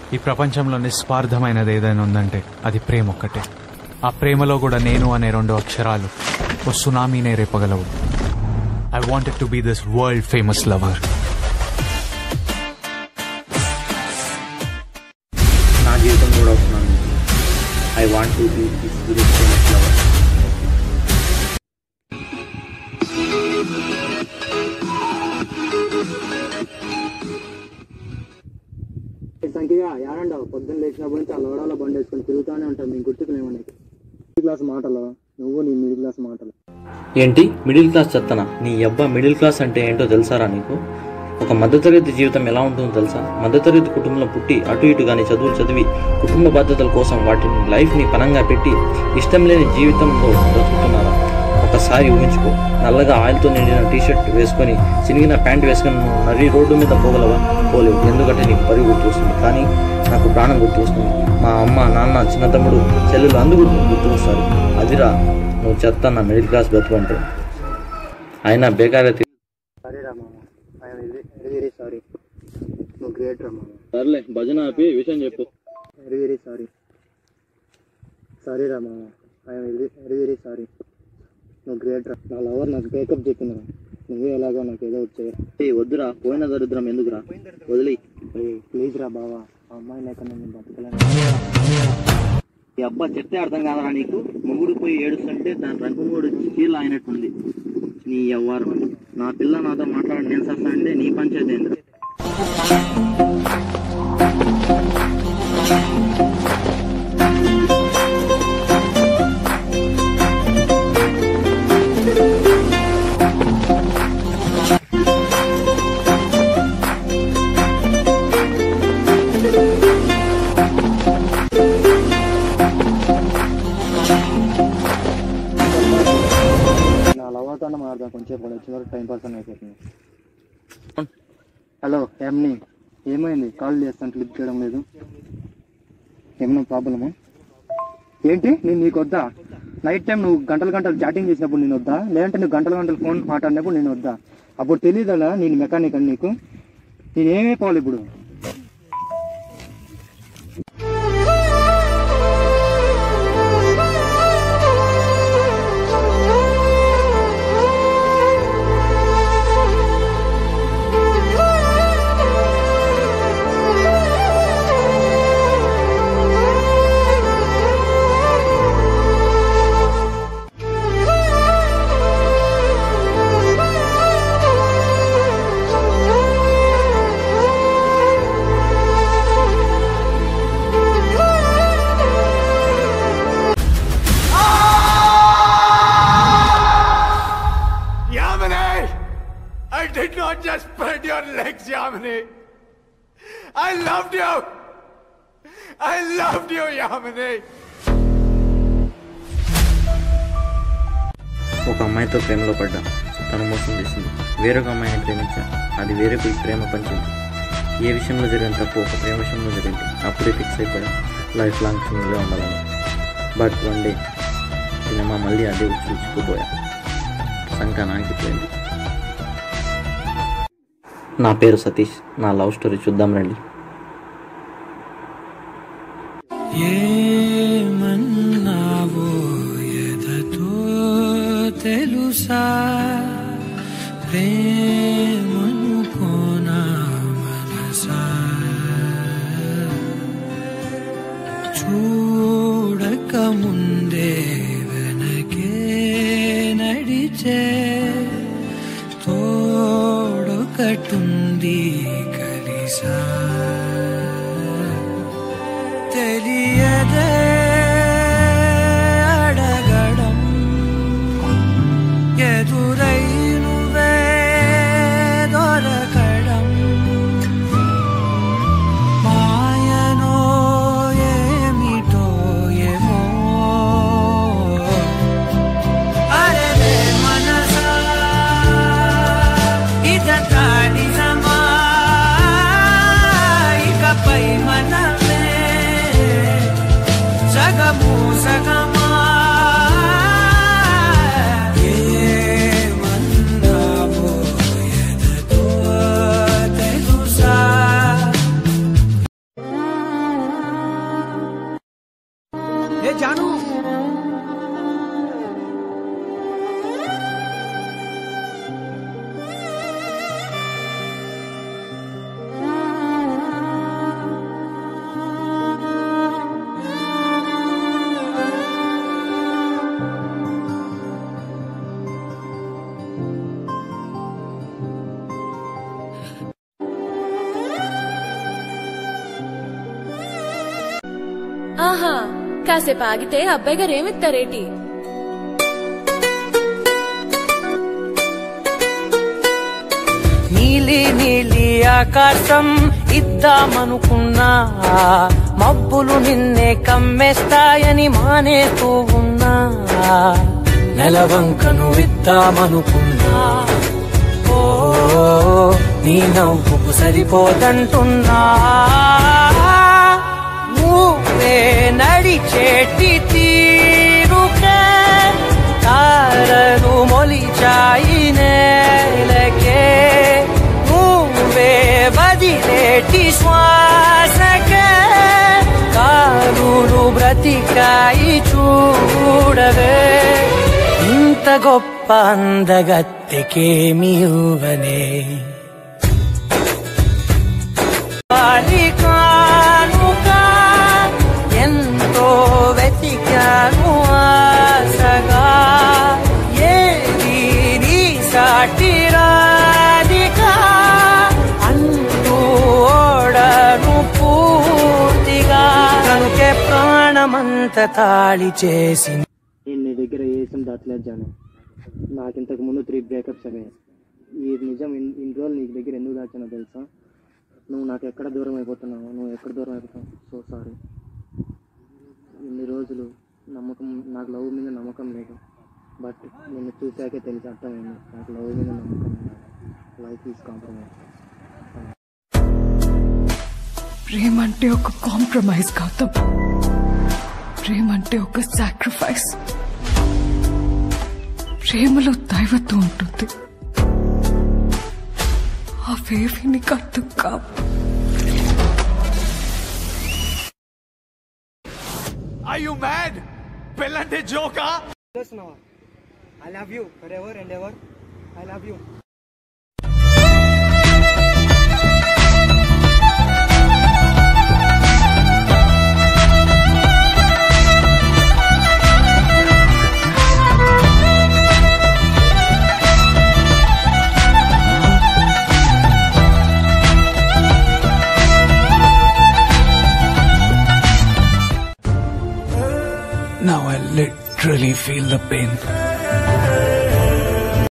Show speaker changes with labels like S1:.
S1: ఈ ప్రపంచంలో నిస్వార్థమైనది ఏదైనా ఉందంటే అది ప్రేమ ఒక్కటే ఆ ప్రేమలో కూడా నేను అనే రెండు అక్షరాలు ఓ సునామీనే రేపగలవు I wanted to be this world famous lover
S2: నా జీవితం కూడా వస్తున్నాను I want to be this గురించి ఫేమస్ లవర్
S3: సంఖ్యగా ఏడంటావు పొద్దున్న లేచినప్పటి నుంచి ఆ లోడాల బండి వేసుకొని తిరుగుతూనే ఉంటాం మేము గుర్తుకునేమో నీకు మిడిల్ క్లాస్ మాటలు నువ్వు నీ మిడిల్ క్లాస్ మాటలు
S2: ఏంటి మిడిల్ క్లాస్ చెత్తనా నీ అబ్బా మిడిల్ క్లాస్ అంటే ఏంటో తెలుసారా నీకు ఒక మధ్యతరగతి జీవితం ఎలా ఉంటుందో తెలుసా మధ్యతరగతి కుటుంబంలో పుట్టి అటు ఇటు కానీ చదువులు చదివి కుటుంబ బాధ్యతల కోసం వాటిని లైఫ్ని పనంగా పెట్టి ఇష్టం లేని జీవితంలో బ్రతుకుతున్నారా ఒకసారి ఊహించుకో నల్లగా ఆయిల్తో నిండిన టీషర్ట్ వేసుకొని చినిగిన ప్యాంట్ వేసుకొని నువ్వు నరి రోడ్డు మీద పోగలవా పోలేవు ఎందుకంటే నీకు పరుగు గుర్తొస్తుంది కానీ నాకు ప్రాణం గుర్తొస్తుంది మా అమ్మ నాన్న చిన్న తమ్ముడు చెల్లెలు అందుకు గుర్తుకొస్తారు అదిరా నువ్వు చెత్త నా మిడిల్ క్లాస్ బ్రతుకు అంటే అయినా బేకారే
S3: సరే రా మామ ఐఎమ్ వెరీ వెరీ సారీ నువ్వు గ్రేట్ రా మామ
S2: సర్లే భజన ఆపి విషయం చెప్పు
S3: వెరీ వెరీ సారీ సారీ రా మామ I'm very very very sorry నువ్వు గ్రేట్ రా నా లవర్ నాకు బ్రేకప్ చెప్పిందిరా నువ్వే ఎలాగో నాకు ఏదో వచ్చాయి
S2: ఏయ్ వద్దురా పోయిన దరిద్రం ఎందుకురా వదిలి
S3: ప్లీజ్ రా బావా ఆ అమ్మాయి లేక నేను బతకలేను
S2: ఈ అబ్బా చెప్తే అర్థం కాదరా నీకు మొగుడు పోయి ఏడుస్తుంటే దాని రంగు కూడా చీల అయినట్టుంది నీ ఎవ్వరు నా పిల్ల నాతో మాట్లాడి నేను సస్తా అంటే నీ పంచాయతీ ఏంద్రా
S3: నా లవర్తో మాట్లాడదాం కొంచెం కూడా వచ్చిన వరకు టైం పాస్ అని అయిపోతుంది హలో ఎమ్ని ఏమైంది కాల్ చేస్తాను క్లిక్ చేయడం లేదు ఏమన్నా ప్రాబ్లమా ఏంటి నేను నీకు వద్దా నైట్ టైం నువ్వు గంటలు గంటలు చాటింగ్ చేసినప్పుడు నేను వద్దా లేదంటే నువ్వు గంటలు గంటలు ఫోన్ మాట్లాడినప్పుడు నేను వద్దా అప్పుడు తెలియదా నేను మెకానిక్ అని నీకు నేను ఏమైపోవాలి ఇప్పుడు
S4: Yamini! I did not just spread your legs, Yamini. I loved you. I loved you, Yamini.
S2: ఒక అమ్మాయితో ప్రేమలో పడ్డా తను మోసం చేసింది వేరొక అమ్మాయిని ప్రేమించా అది వేరే పోయి ప్రేమ పంచింది ఏ విషయంలో జరిగిన తప్పు ఒక ప్రేమ విషయంలో జరిగింది అప్పుడే ఫిక్స్ అయిపోయా లైఫ్ లాంగ్ సింగిల్గా ఉండాలని బట్ వన్ డే సినిమా మళ్ళీ అదే చూచుకుపోయా సంక నాకిపోయింది నా పేరు సతీష్ నా లవ్ స్టోరీ చూద్దాం రండి
S5: ఏమన్నావో ఎదతో తెలుసా ప్రేమనుకోనా మనసా చూడక ముందే వెనకే నడిచే తోడొకటుంది కలిసా తెలియదే అడగడం ఎదురై నువ్వే దొరకడం మాయనో ఏమిటో ఏమో అరే మనసా ఇదంతా నిజమా
S6: ఆహా కాసేపు ఆగితే అబ్బాయి గారు ఏమిస్తారేటి
S5: నీలి నీలి ఆకాశం ఇద్దామనుకున్నా మబ్బులు నిన్నే కమ్మేస్తాయని మానేస్తూ ఉన్నా నెలవంకను ఇద్దామనుకున్నా ఓ నీ నవ్వుకు సరిపోదంటున్నా నువ్వే నడిచేటి తీరుకే తారలు మొలిచాయి నేలకే నువ్వే బదిలేటి శ్వాసకే కారులు బ్రతికాయి చూడవే ఇంత గొప్ప అందగత్తెకేమి ఇవ్వనే బాలికానుగా ఎంతో వెతికాను ఆశగా ఏది నీ సాటి రాధికా అంటూ ఓడను పూర్తిగా కనుకే ప్రాణమంత తాళి చేసి
S3: నేను నీ దగ్గర ఏసం దాచలేదు జాను నాకు ఇంతకు ముందు త్రీ బ్రేకప్స్ అయ్యాయి ఈ నిజం ఇన్- ఇన్ని రోజులు నీ దగ్గర ఎందుకు దాచానో తెలుసా నువ్వు నాకు ఎక్కడ దూరం అయిపోతున్నావు నువ్వు ఎక్కడ దూరం అయిపోతావు సో సారీ ఇన్ని రోజులు నమ్మకం నాకు లవ్ మీద నమ్మకం లేదు బట్ నిన్ను చూశాకే తెలిసి అర్థమైంది నాకు లవ్ మీద నమ్మకం లైఫ్ ఈజ్ కాంప్రమైజ్
S7: ప్రేమ అంటే ఒక కాంప్రమైజ్ గౌతమ్ ప్రేమ అంటే ఒక సాక్రిఫైస్ ప్రేమలో దైవత్వం ఉంటుంది అవేవి నీకు అర్థం కావు
S4: Are you mad? పెళ్ళంటే జోకా
S3: I love you forever and ever I love you
S5: Now I literally feel the pain.